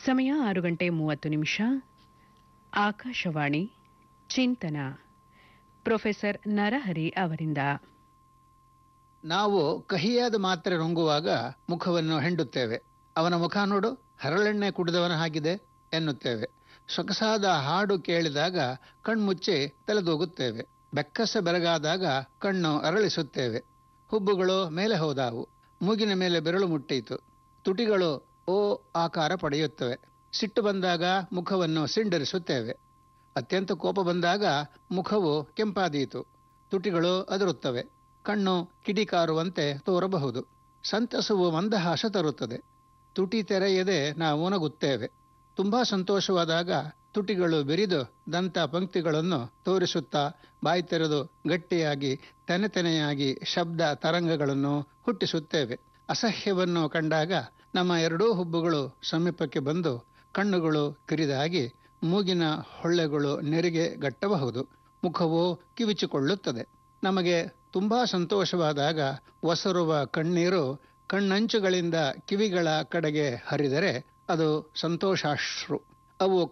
ಸಮಯ ಆರು ಗಂಟೆ ಮೂವತ್ತು ನಿಮಿಷ ಆಕಾಶವಾಣಿ ಚಿಂತನ ಪ್ರೊಫೆಸರ್ ನರಹರಿ ಅವರಿಂದ ನಾವು ಕಹಿಯಾದ ಮಾತ್ರೆ ನುಂಗುವಾಗ ಮುಖವನ್ನು ಹೆಂಡುತ್ತೇವೆ ಅವನ ಮುಖ ನೋಡು ಹರಳೆಣ್ಣೆ ಕುಡಿದವನ ಹಾಗಿದೆ ಎನ್ನುತ್ತೇವೆ ಸೊಗಸಾದ ಹಾಡು ಕೇಳಿದಾಗ ಕಣ್ಮುಚ್ಚಿ ತಲೆದೂಗುತ್ತೇವೆ ಬೆಕ್ಕಸ ಬೆರಗಾದಾಗ ಕಣ್ಣು ಅರಳಿಸುತ್ತೇವೆ ಹುಬ್ಬುಗಳು ಮೇಲೆ ಹೋದಾವು ಮೂಗಿನ ಮೇಲೆ ಬೆರಳು ಮುಟ್ಟೀತು ತುಟಿಗಳು ಓ ಆಕಾರ ಪಡೆಯುತ್ತವೆ ಸಿಟ್ಟು ಬಂದಾಗ ಮುಖವನ್ನು ಸಿಂಡರಿಸುತ್ತೇವೆ ಅತ್ಯಂತ ಕೋಪ ಬಂದಾಗ ಮುಖವು ಕೆಂಪಾದೀತು ತುಟಿಗಳು ಅದರುತ್ತವೆ ಕಣ್ಣು ಕಿಡಿಕಾರುವಂತೆ ತೋರಬಹುದು ಸಂತಸವು ಮಂದಹಾಸ ತರುತ್ತದೆ ತುಟಿ ತೆರೆಯದೆ ನಾವು ನಗುತ್ತೇವೆ ತುಂಬಾ ಸಂತೋಷವಾದಾಗ ತುಟಿಗಳು ಬೆರಿದು ದಂತ ಪಂಕ್ತಿಗಳನ್ನು ತೋರಿಸುತ್ತಾ ಬಾಯಿ ತೆರೆದು ಗಟ್ಟಿಯಾಗಿ ತೆನೆತೆನೆಯಾಗಿ ಶಬ್ದ ತರಂಗಗಳನ್ನು ಹುಟ್ಟಿಸುತ್ತೇವೆ ಅಸಹ್ಯವನ್ನು ಕಂಡಾಗ ನಮ್ಮ ಎರಡೂ ಹುಬ್ಬುಗಳು ಸಮೀಪಕ್ಕೆ ಬಂದು ಕಣ್ಣುಗಳು ಕಿರಿದಾಗಿ ಮೂಗಿನ ಹೊಳ್ಳೆಗಳು ನೆರಿಗೆ ಗಟ್ಟಬಹುದು ಮುಖವು ಕಿವಿಚಿಕೊಳ್ಳುತ್ತದೆ ನಮಗೆ ತುಂಬಾ ಸಂತೋಷವಾದಾಗ ಒಸರುವ ಕಣ್ಣೀರು ಕಣ್ಣಂಚುಗಳಿಂದ ಕಿವಿಗಳ ಕಡೆಗೆ ಹರಿದರೆ ಅದು ಸಂತೋಷಾಶ್ರು ಅವು